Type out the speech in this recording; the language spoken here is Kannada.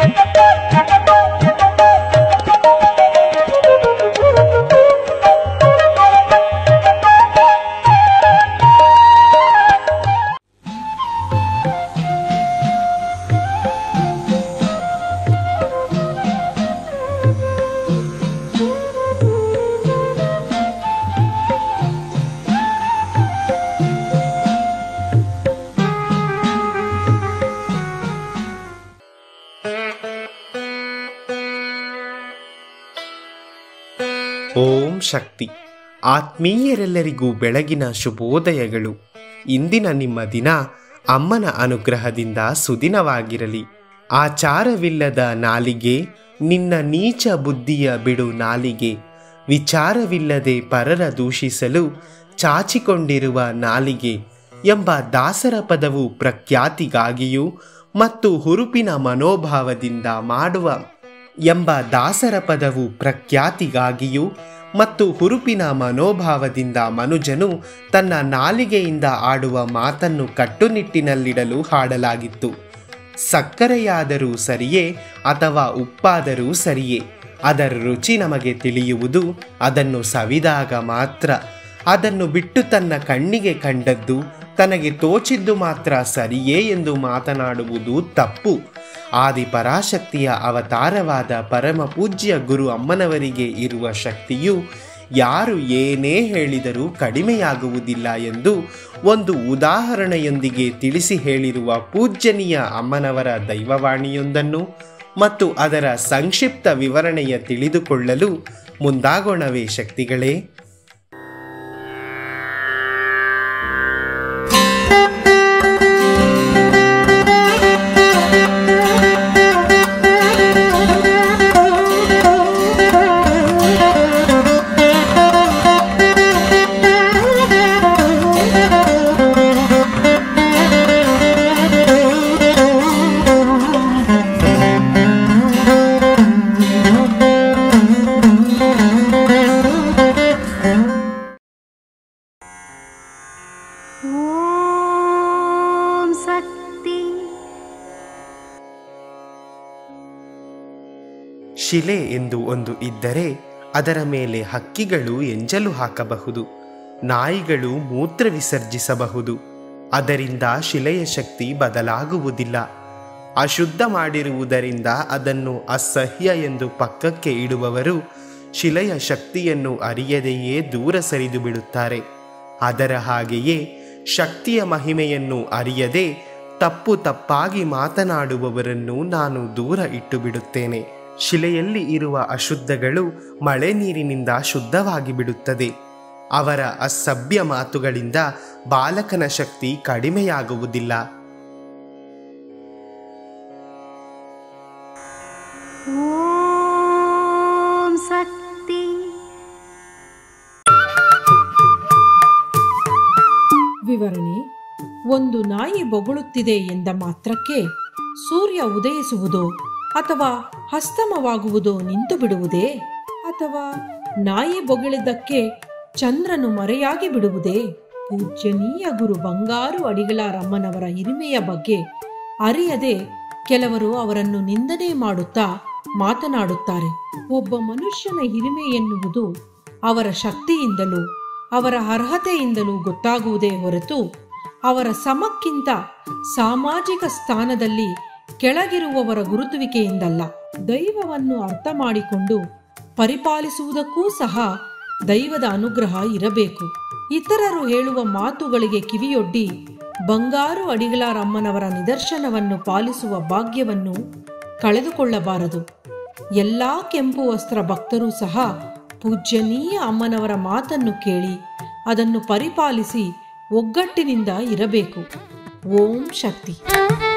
ಓಂ ಶಕ್ತಿ ಆತ್ಮೀಯರೆಲ್ಲರಿಗೂ ಬೆಳಗಿನ ಶುಭೋದಯಗಳು ಇಂದಿನ ನಿಮ್ಮ ದಿನ ಅಮ್ಮನ ಅನುಗ್ರಹದಿಂದ ಸುದಿನವಾಗಿರಲಿ ಆಚಾರವಿಲ್ಲದ ನಾಲಿಗೆ ನಿನ್ನ ನೀಚ ಬುದ್ಧಿಯ ಬಿಡು ನಾಲಿಗೆ ವಿಚಾರವಿಲ್ಲದೆ ಪರರ ದೂಷಿಸಲು ಚಾಚಿಕೊಂಡಿರುವ ನಾಲಿಗೆ ಎಂಬ ದಾಸರ ಪದವು ಪ್ರಖ್ಯಾತಿಗಾಗಿಯೂ ಮತ್ತು ಹುರುಪಿನ ಮನೋಭಾವದಿಂದ ಮಾಡುವ ಎಂಬ ದಾಸರ ಪದವು ಪ್ರಖ್ಯಾತಿಗಾಗಿಯೂ ಮತ್ತು ಹುರುಪಿನ ಮನೋಭಾವದಿಂದ ಮನುಜನು ತನ್ನ ನಾಲಿಗೆಯಿಂದ ಆಡುವ ಮಾತನ್ನು ಕಟ್ಟುನಿಟ್ಟಿನಲ್ಲಿಡಲು ಹಾಡಲಾಗಿತ್ತು ಸಕ್ಕರೆಯಾದರೂ ಸರಿಯೇ ಅಥವಾ ಉಪ್ಪಾದರೂ ಸರಿಯೇ ಅದರ ರುಚಿ ನಮಗೆ ತಿಳಿಯುವುದು ಅದನ್ನು ಸವಿದಾಗ ಮಾತ್ರ ಅದನ್ನು ಬಿಟ್ಟು ತನ್ನ ಕಣ್ಣಿಗೆ ಕಂಡದ್ದು ತನಗೆ ತೋಚಿದ್ದು ಮಾತ್ರ ಸರಿಯೇ ಎಂದು ಮಾತನಾಡುವುದು ತಪ್ಪು ಆದಿ ಪರಾಶಕ್ತಿಯ ಅವತಾರವಾದ ಪರಮ ಪೂಜ್ಯ ಗುರು ಅಮ್ಮನವರಿಗೆ ಇರುವ ಶಕ್ತಿಯು ಯಾರು ಏನೇ ಹೇಳಿದರೂ ಕಡಿಮೆಯಾಗುವುದಿಲ್ಲ ಎಂದು ಒಂದು ಉದಾಹರಣೆಯೊಂದಿಗೆ ತಿಳಿಸಿ ಹೇಳಿರುವ ಪೂಜ್ಯನೀಯ ಅಮ್ಮನವರ ದೈವವಾಣಿಯೊಂದನ್ನು ಮತ್ತು ಅದರ ಸಂಕ್ಷಿಪ್ತ ವಿವರಣೆಯ ತಿಳಿದುಕೊಳ್ಳಲು ಮುಂದಾಗೋಣವೇ ಶಕ್ತಿಗಳೇ ॐ शक्ति ಶಿಲೆ ಎಂದು ಒಂದು ಇದ್ದರೆ ಅದರ ಮೇಲೆ ಹಕ್ಕಿಗಳು ಎಂಜಲು ಹಾಕಬಹುದು ನಾಯಿಗಳು ಮೂತ್ರ ವಿಸರ್ಜಿಸಬಹುದು ಅದರಿಂದ ಶಿಲೆಯ ಶಕ್ತಿ ಬದಲಾಗುವುದಿಲ್ಲ ಅಶುದ್ಧ ಮಾಡಿರುವುದರಿಂದ ಅದನ್ನು ಅಸಹ್ಯ ಎಂದು ಪಕ್ಕಕ್ಕೆ ಇಡುವವರು ಶಿಲೆಯ ಶಕ್ತಿಯನ್ನು ಅರಿಯದೆಯೇ ದೂರ ಸರಿದು ಬಿಡುತ್ತಾರೆ ಅದರ ಹಾಗೆಯೇ ಶಕ್ತಿಯ ಮಹಿಮೆಯನ್ನು ಅರಿಯದೆ ತಪ್ಪು ತಪ್ಪಾಗಿ ಮಾತನಾಡುವವರನ್ನು ನಾನು ದೂರ ಇಟ್ಟು ಬಿಡುತ್ತೇನೆ ಶಿಲೆಯಲ್ಲಿ ಇರುವ ಅಶುದ್ಧಗಳು ಮಳೆ ನೀರಿನಿಂದ ಶುದ್ಧವಾಗಿ ಬಿಡುತ್ತದೆ ಅವರ ಅಸಭ್ಯ ಮಾತುಗಳಿಂದ ಬಾಲಕನ ಶಕ್ತಿ ಕಡಿಮೆಯಾಗುವುದಿಲ್ಲ ॐ शक्ति ವಿವರಣೆ ಒಂದು ನಾಯಿ ಬೊಗಳುತ್ತಿದೆ ಎಂದ ಮಾತ್ರಕ್ಕೆ ಸೂರ್ಯ ಉದಯಿಸುವುದೋ ಅಥವಾ ಹಸ್ತಮವಾಗುವುದೋ ನಿಂತು ಬಿಡುವುದೇ ಅಥವಾ ನಾಯಿ ಬೊಗಳಿದ್ದಕ್ಕೆ ಚಂದ್ರನು ಮರೆಯಾಗಿ ಬಿಡುವುದೇ ಪೂಜ್ಯನೀಯ ಗುರು ಬಂಗಾರು ಅಡಿಗಳರಮ್ಮನವರ ಹಿರಿಮೆಯ ಬಗ್ಗೆ ಅರಿಯದೆ ಕೆಲವರು ಅವರನ್ನು ನಿಂದನೆ ಮಾಡುತ್ತಾ ಮಾತನಾಡುತ್ತಾರೆ ಒಬ್ಬ ಮನುಷ್ಯನ ಹಿರಿಮೆ ಎನ್ನುವುದು ಅವರ ಶಕ್ತಿಯಿಂದಲೂ ಅವರ ಅರ್ಹತೆಯಿಂದಲೂ ಗೊತ್ತಾಗುವುದೇ ಹೊರತು ಅವರ ಸಮಕ್ಕಿಂತ ಸಾಮಾಜಿಕ ಸ್ಥಾನದಲ್ಲಿ ಕೆಳಗಿರುವವರ ಗುರುತುವಿಕೆಯಿಂದಲ್ಲ ದೈವವನ್ನು ಅರ್ಥ ಮಾಡಿಕೊಂಡು ಪರಿಪಾಲಿಸುವುದಕ್ಕೂ ಸಹ ದೈವದ ಅನುಗ್ರಹ ಇರಬೇಕು ಇತರರು ಹೇಳುವ ಮಾತುಗಳಿಗೆ ಕಿವಿಯೊಡ್ಡಿ ಬಂಗಾರು ಅಡಿಗಳರಮ್ಮನವರ ನಿದರ್ಶನವನ್ನು ಪಾಲಿಸುವ ಭಾಗ್ಯವನ್ನು ಕಳೆದುಕೊಳ್ಳಬಾರದು ಎಲ್ಲಾ ಕೆಂಪು ವಸ್ತ್ರ ಭಕ್ತರೂ ಸಹ ಪೂಜ್ಯನೀಯ ಅಮ್ಮನವರ ಮಾತನ್ನು ಕೇಳಿ ಅದನ್ನು ಪರಿಪಾಲಿಸಿ ಒಗ್ಗಟ್ಟಿನಿಂದ ಇರಬೇಕು ಓಂ ಶಕ್ತಿ